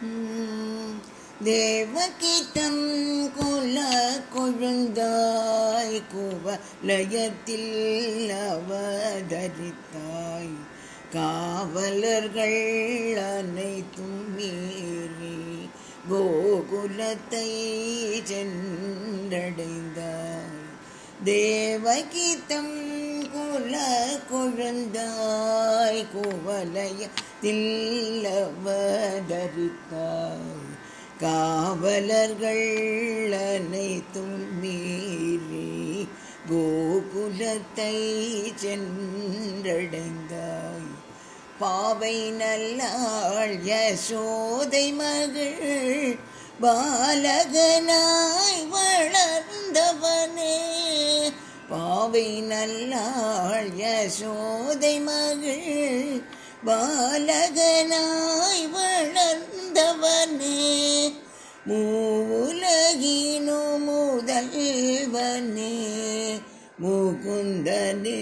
தேவகிதம் குல கொழுந்தாய் குவலயத்தில் அவதரித்தாய் காவலர்கள் அனைத்தும் மீறி கோகுலத்தை சென்றடைந்தாய் தேவகிதம் குல கொழுந்தாய் குவலயத்தில் அவதரித்தாய் காவலர்கள் அனைத்தும் மீறி கோகுலத்தை சென்றடைந்தாய் பாவை நல்லாள் யசோதை மகள் பாலகனாய் வளர்ந்தவனே பாவை நல்லாள் யசோதை மகள் பாலகனாய் வளர்ந்தவனே மூவுலகினு முதல்வனே முகுந்தனே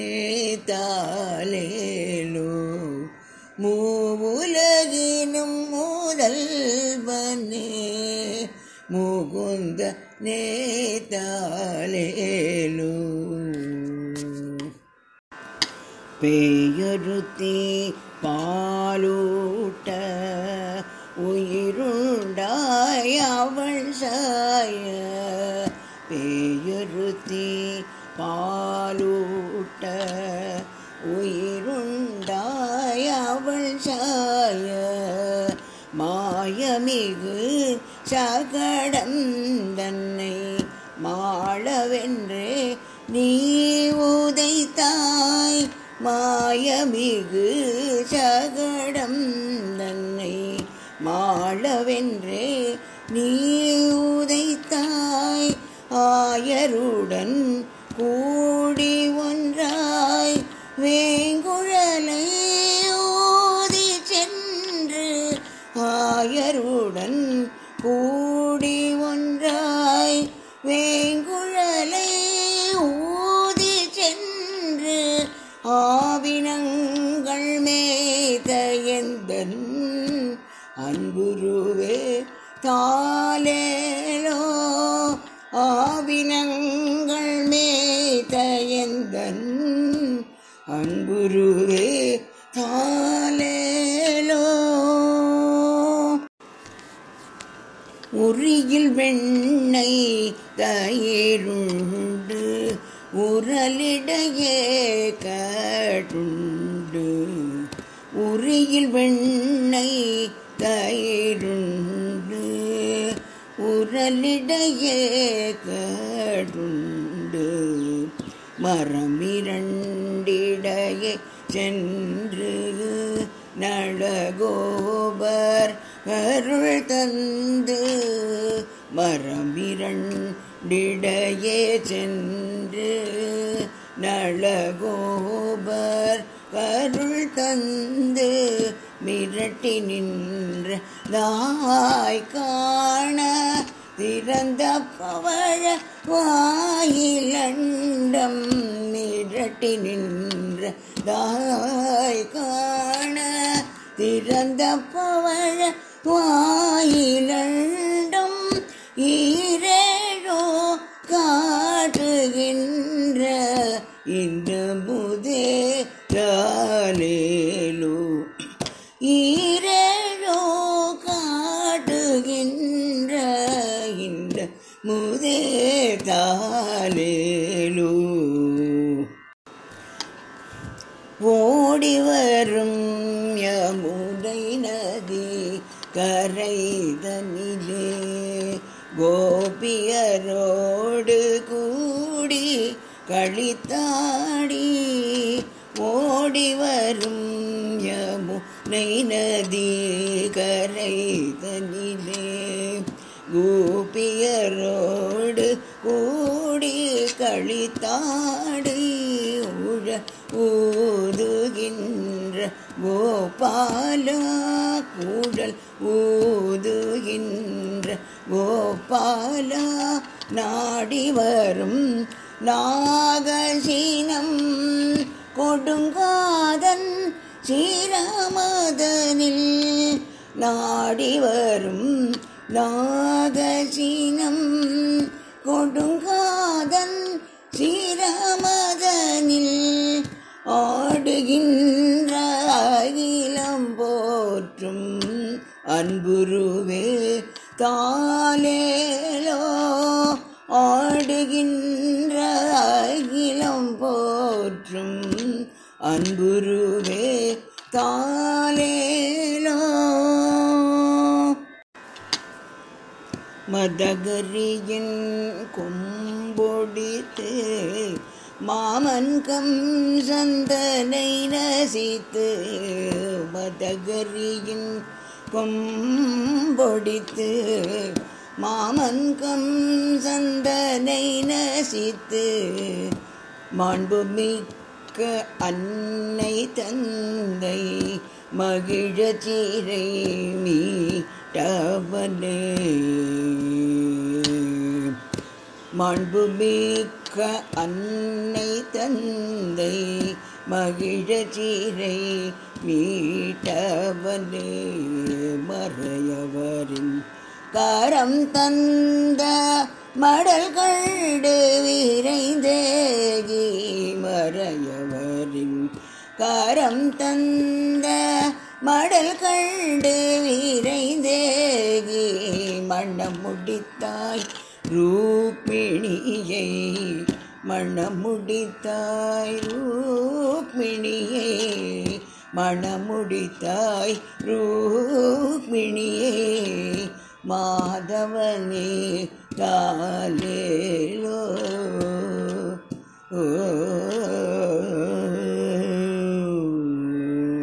தாலேலோ மூவுலகினும் முதல்வனே முகுந்த நேதாலேலோ பேயொருத்தி பாலூட்ட உயிருண்டாய் அவள் சாய பேயொருத்தி பாலூட்ட உயிருண்டாய் அவள் சாய மாயமிகு சகடம் தன்னை மாளவென்றே நீ உதைத்தாய் மாயமிகு சகடம் தன்னை மாளவென்றே நீ உதைத்தாய் ஆயருடன் கூடி ஒன்றாய் வேங்குழலை ஓதி சென்று ஆயருடன் கூடி ஒன்றாய் வேங்குழலை ஊதி சென்று ஆவினங்கள் மேதயந்தன் அன்புருவே தாலேலோ ஆவினங்கள் மேதயந்தன் அன்புருவே தாலேலோ உரியில் வெண்ணை தயிருண்டு உரலிடையே கட்டுண்டு உரியில் வெண்ணை தயிருண்டு உரலிடையே கட்டுண்டு மரமிரண்டிடையே சென்று நளகோபர் அருள் தந்து மரமிரண்டிடையே சென்று நளகோபர் அருள் தந்து மிரட்டி நின்ற தாய் காண திறந்த பவழ வாயிலண்டம் மிரட்டி நின்ற தாய் காண திறந்த பவழ வாயிலண்டம் ஈரேழோ காட்டுகின்ற இந்த முதே ராலேலு ஈரேழோ காட்டுகின்ற இந்த முதே தாலேலு ஓடி வரும் யமுனை நதி கரைதனிலே கோபியரோடு கூடி கழித்தாடி ஓடி வரும் யமுனை நதி கரைதனிலே கோபியரோடு கூடி கழித்தாடி உழ ஊதுகின்ற கோபால கூடல் ஊதுகின்ற கோபால நாடி வரும் நாகசீனம் கொடுங்காதன் ஸ்ரீராமதனில் நாடி வரும் நாகசீனம் கொடுங்காதன் சிரமதனில் ஆடுகின்ற அகிலம் போற்றும் அன்புருவே தாலேலோ ஆடுகின்ற அகிலம் போற்றும் அன்புருவே தாலேலோ மதகரியின் கொம்பொடித்து மாமன்கம் சந்தனை ரசித்து மதகரியின் கொம்பொடித்து மாமன்கம் சந்தனை நசித்து மாண்புமிக்க அன்னை தந்தை மகிழச்சீரை மீட்டவனே மாண்புமிக்க அன்னை தந்தை மகிழச்சீரை மீட்டவனே மறையவரின் கரம் தந்த மடல் கண்டு விரைந்தேகி மறையவரின் கரம் தந்த மடல் கண்டு விரைந்தேகி மண்ணம் முடித்தாய் ரூபிணியை மணமுடித்தாய் ரூக்மிணியே மணமுடித்தாய் ரூக்மிணியே மாதவனே தாலேலோ ஓ